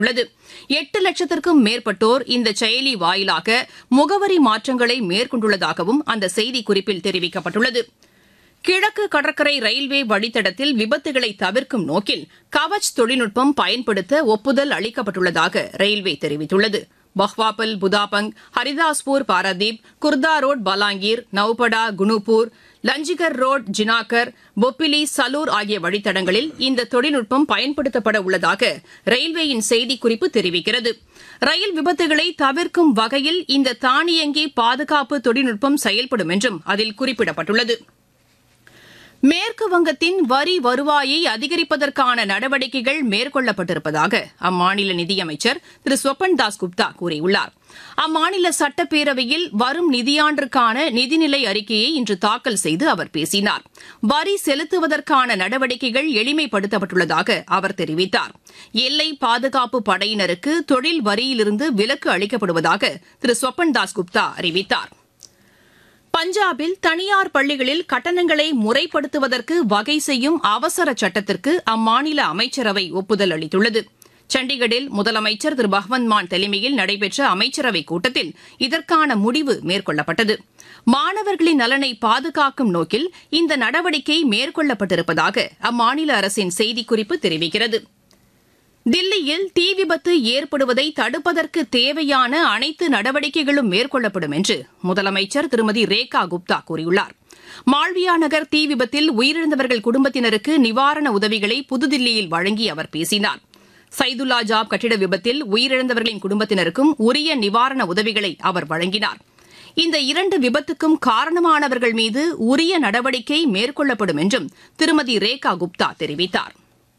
உள்ளது எட்டு லட்சத்திற்கும் மேற்பட்டோர் இந்த செயலி வாயிலாக முகவரி மாற்றங்களை மேற்கொண்டுள்ளதாகவும் அந்த செய்திக்குறிப்பில் தெரிவிக்கப்பட்டுள்ளது கிழக்கு கடற்கரை ரயில்வே வழித்தடத்தில் விபத்துகளை தவிர்க்கும் நோக்கில் கவச் தொழில்நுட்பம் பயன்படுத்த ஒப்புதல் அளிக்கப்பட்டுள்ளதாக ரயில்வே தெரிவித்துள்ளது பஹ்வாபல் புதாபங் ஹரிதாஸ்பூர் பாராதீப் குர்தா ரோட் பலாங்கீர் நவ்படா குனுப்பூர் லஞ்சிகர் ரோட் ஜினாகர் பொப்பிலி சலூர் ஆகிய வழித்தடங்களில் இந்த தொழில்நுட்பம் பயன்படுத்தப்பட உள்ளதாக ரயில்வேயின் செய்திக்குறிப்பு தெரிவிக்கிறது ரயில் விபத்துகளை தவிர்க்கும் வகையில் இந்த தானியங்கி பாதுகாப்பு தொழில்நுட்பம் செயல்படும் என்றும் அதில் குறிப்பிடப்பட்டுள்ளது மேற்கு வங்கத்தின் வரி வருவாயை அதிகரிப்பதற்கான நடவடிக்கைகள் மேற்கொள்ளப்பட்டிருப்பதாக அம்மாநில நிதியமைச்சர் திரு ஸ்வபன் தாஸ் குப்தா கூறியுள்ளார் அம்மாநில சட்டப்பேரவையில் வரும் நிதியாண்டிற்கான நிதிநிலை அறிக்கையை இன்று தாக்கல் செய்து அவர் பேசினார் வரி செலுத்துவதற்கான நடவடிக்கைகள் எளிமைப்படுத்தப்பட்டுள்ளதாக அவர் தெரிவித்தார் எல்லை பாதுகாப்பு படையினருக்கு தொழில் வரியிலிருந்து விலக்கு அளிக்கப்படுவதாக திரு ஸ்வபன் தாஸ் குப்தா அறிவித்தார் பஞ்சாபில் தனியார் பள்ளிகளில் கட்டணங்களை முறைப்படுத்துவதற்கு வகை செய்யும் அவசர சட்டத்திற்கு அம்மாநில அமைச்சரவை ஒப்புதல் அளித்துள்ளது சண்டிகரில் முதலமைச்சர் திரு பகவந்த் மான் தலைமையில் நடைபெற்ற அமைச்சரவைக் கூட்டத்தில் இதற்கான முடிவு மேற்கொள்ளப்பட்டது மாணவர்களின் நலனை பாதுகாக்கும் நோக்கில் இந்த நடவடிக்கை மேற்கொள்ளப்பட்டிருப்பதாக அம்மாநில அரசின் செய்திக்குறிப்பு தெரிவிக்கிறது தில்லியில் தீ விபத்து ஏற்படுவதை தடுப்பதற்கு தேவையான அனைத்து நடவடிக்கைகளும் மேற்கொள்ளப்படும் என்று முதலமைச்சர் திருமதி ரேகா குப்தா கூறியுள்ளார் மாள்வியா நகர் தீ விபத்தில் உயிரிழந்தவர்கள் குடும்பத்தினருக்கு நிவாரண உதவிகளை புதுதில்லியில் வழங்கி அவர் பேசினார் சைதுல்லா ஜாப் கட்டிட விபத்தில் உயிரிழந்தவர்களின் குடும்பத்தினருக்கும் உரிய நிவாரண உதவிகளை அவர் வழங்கினார் இந்த இரண்டு விபத்துக்கும் காரணமானவர்கள் மீது உரிய நடவடிக்கை மேற்கொள்ளப்படும் என்றும் திருமதி ரேகா குப்தா தெரிவித்தார்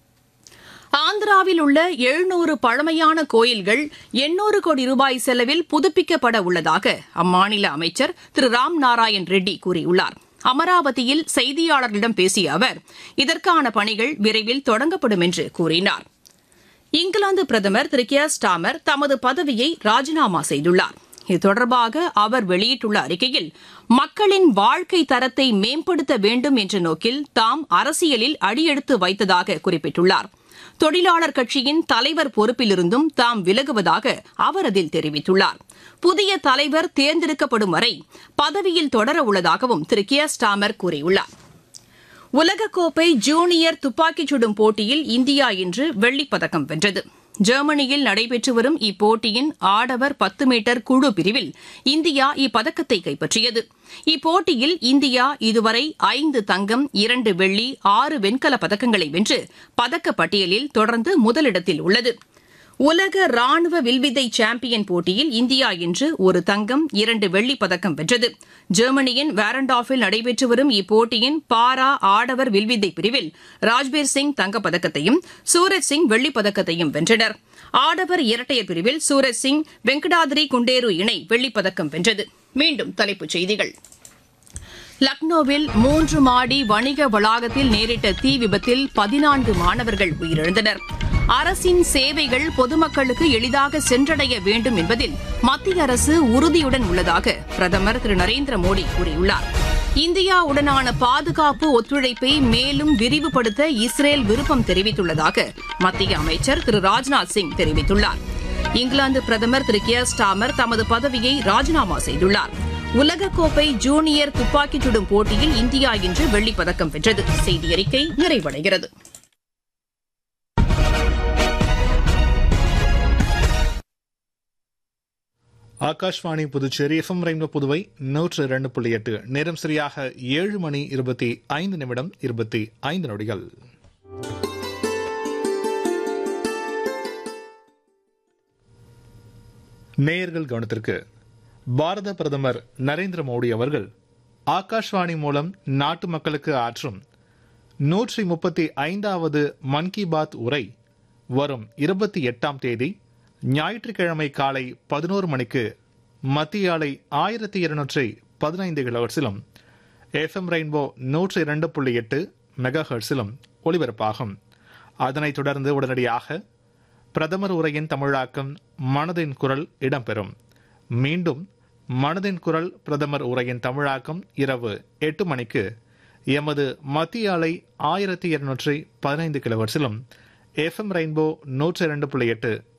ஆந்திராவில் உள்ள எழுநூறு பழமையான கோயில்கள் எண்ணூறு கோடி ரூபாய் செலவில் புதுப்பிக்கப்பட உள்ளதாக அம்மாநில அமைச்சர் திரு ராம் நாராயண் ரெட்டி கூறியுள்ளார் அமராவதியில் செய்தியாளர்களிடம் பேசிய அவர் இதற்கான பணிகள் விரைவில் தொடங்கப்படும் என்று கூறினார் இங்கிலாந்து பிரதமர் திரு கியர் ஸ்டாமர் தமது பதவியை ராஜினாமா செய்துள்ளார் இது தொடர்பாக அவர் வெளியிட்டுள்ள அறிக்கையில் மக்களின் வாழ்க்கை தரத்தை மேம்படுத்த வேண்டும் என்ற நோக்கில் தாம் அரசியலில் அடியெடுத்து வைத்ததாக குறிப்பிட்டுள்ளார் தொழிலாளர் கட்சியின் தலைவர் பொறுப்பிலிருந்தும் தாம் விலகுவதாக அவர் அதில் தெரிவித்துள்ளார் புதிய தலைவர் தேர்ந்தெடுக்கப்படும் வரை பதவியில் தொடர உள்ளதாகவும் திரு கியர் ஸ்டாமர் கூறியுள்ளார் உலகக்கோப்பை ஜூனியர் துப்பாக்கிச் சுடும் போட்டியில் இந்தியா இன்று வெள்ளிப்பதக்கம் வென்றது ஜெர்மனியில் நடைபெற்று வரும் இப்போட்டியின் ஆடவர் பத்து மீட்டர் குழு பிரிவில் இந்தியா இப்பதக்கத்தை கைப்பற்றியது இப்போட்டியில் இந்தியா இதுவரை ஐந்து தங்கம் இரண்டு வெள்ளி ஆறு வெண்கலப் பதக்கங்களை வென்று பதக்கப் பட்டியலில் தொடர்ந்து முதலிடத்தில் உள்ளது உலக ராணுவ வில்வித்தை சாம்பியன் போட்டியில் இந்தியா இன்று ஒரு தங்கம் இரண்டு வெள்ளிப் பதக்கம் வென்றது ஜெர்மனியின் வேரண்டாஃபில் நடைபெற்று வரும் இப்போட்டியின் பாரா ஆடவர் வில்வித்தை பிரிவில் ராஜ்பீர் சிங் தங்கப்பதக்கத்தையும் சூரஜ் சிங் வெள்ளிப் பதக்கத்தையும் வென்றனர் ஆடவர் இரட்டையர் பிரிவில் சூரஜ் சிங் வெங்கடாதிரி குண்டேரு இணை வெள்ளிப் பதக்கம் வென்றது மீண்டும் தலைப்புச் செய்திகள் லக்னோவில் மூன்று மாடி வணிக வளாகத்தில் நேரிட்ட தீ விபத்தில் பதினான்கு மாணவர்கள் உயிரிழந்தனர் அரசின் சேவைகள் பொதுமக்களுக்கு எளிதாக சென்றடைய வேண்டும் என்பதில் மத்திய அரசு உறுதியுடன் உள்ளதாக பிரதமர் திரு நரேந்திர மோடி கூறியுள்ளார் இந்தியாவுடனான பாதுகாப்பு ஒத்துழைப்பை மேலும் விரிவுபடுத்த இஸ்ரேல் விருப்பம் தெரிவித்துள்ளதாக மத்திய அமைச்சர் திரு ராஜ்நாத் சிங் தெரிவித்துள்ளார் இங்கிலாந்து பிரதமர் திரு கியர் ஸ்டாமர் தமது பதவியை ராஜினாமா செய்துள்ளார் உலகக்கோப்பை ஜூனியர் துப்பாக்கிச் சுடும் போட்டியில் இந்தியா இன்று வெள்ளிப் பதக்கம் வென்றது செய்தி அறிக்கை நிறைவடைகிறது ஆகாஷ்வாணி புதுச்சேரி எஃப்எம் ரெயின்போ புதுவை நூற்று இரண்டு புள்ளி எட்டு நேரம் சரியாக ஏழு மணி இருபத்தி ஐந்து நிமிடம் இருபத்தி ஐந்து நொடிகள் நேயர்கள் கவனத்திற்கு பாரத பிரதமர் நரேந்திர மோடி அவர்கள் ஆகாஷ்வாணி மூலம் நாட்டு மக்களுக்கு ஆற்றும் நூற்றி முப்பத்தி ஐந்தாவது மன் கி பாத் உரை வரும் இருபத்தி எட்டாம் தேதி ஞாயிற்றுக்கிழமை காலை பதினோரு மணிக்கு மத்திய ஆலை ஆயிரத்தி இருநூற்றி பதினைந்து கிலோஹர்ஸிலும் எஃப்எம் ரெயின்போ நூற்றி இரண்டு புள்ளி எட்டு மெகா ஹெர்ஸிலும் ஒலிபரப்பாகும் அதனைத் தொடர்ந்து உடனடியாக பிரதமர் உரையின் தமிழாக்கம் மனதின் குரல் இடம்பெறும் மீண்டும் மனதின் குரல் பிரதமர் உரையின் தமிழாக்கம் இரவு எட்டு மணிக்கு எமது மத்திய அலை ஆயிரத்தி இருநூற்றி பதினைந்து கிலோவர்ஸிலும் எஃப்எம் ரெயின்போ நூற்றி இரண்டு புள்ளி எட்டு